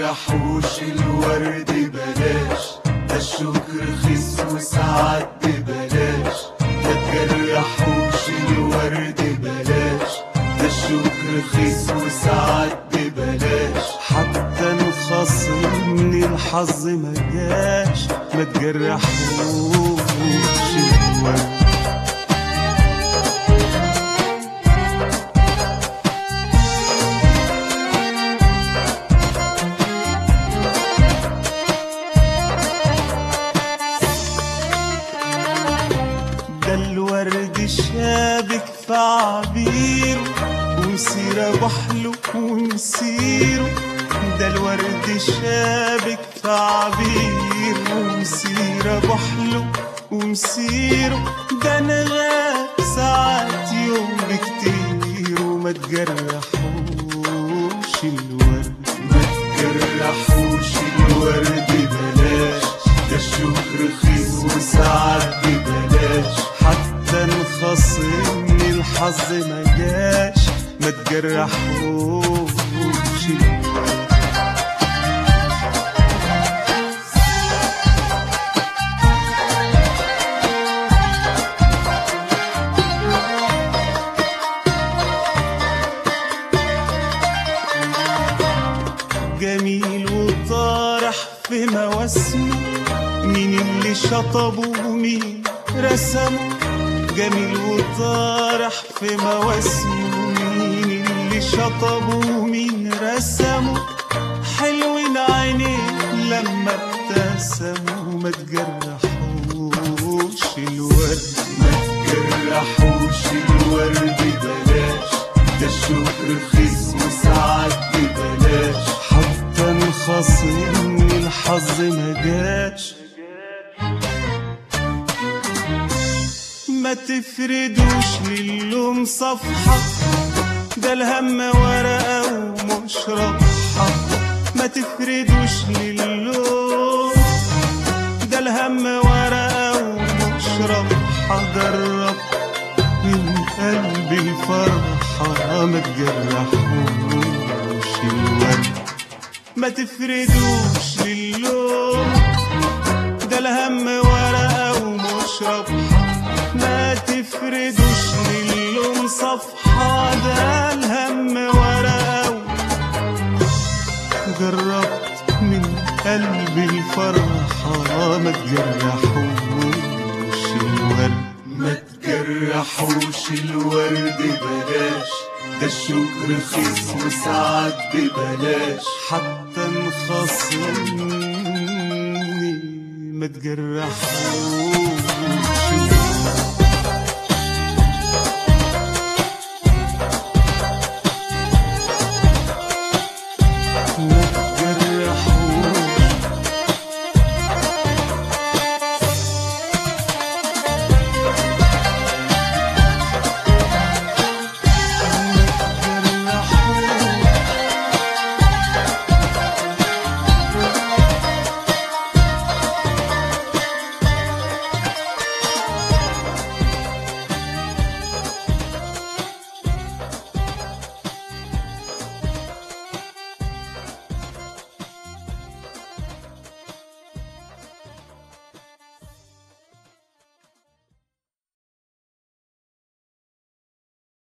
تجرحوش الورد بلاش ده الشوك رخيص وساعات ببلاش ما تجرحوش الورد بلاش ده الشوك رخيص وساعات ببلاش حتى الخصم الحظ ما جاش ما تجرحوش الورد ده الورد شابك في عبيره ومسيرة بحله ومسيره ده الورد شابك في عبيره ومسيرة بحله ومسيره ده انا غاب ساعات يوم بكتير وما تجرحوش الورد ما تجرحوش الورد بلاش ده الشوك رخيص وساعات ببلاش حتى انخصم الحظ ما جاش ما تجرحوش الورد جميل وطارح في مواسمه مين اللي شطبه ومين رسمه جميل وطارح في مواسمه مين اللي شطبه ومين رسمه حلوين عينيه لما ابتسموا ما تجرحوش الورد ما تجرحوش الورد بلاش ده الشوك رخيص وساعات ببلاش حتى انخصم الحظ ما جاش ما تفردوش للوم صفحة ده الهم ورقة ومش ربحة ما تفردوش للوم ده الهم ورقة ومش ربحة جرب من قلب الفرحة ما تجرحوش الورد ما تفردوش للوم ده الهم ورقة ومش ربحة ما تفردوش للوم صفحة ده الهم ورقة و- جربت من قلب الفرحة ما تجرحوش الورد ما تجرحوش الورد بلاش ده الشوك رخيص وساعات ببلاش حتى انخصمني ما تجرحوش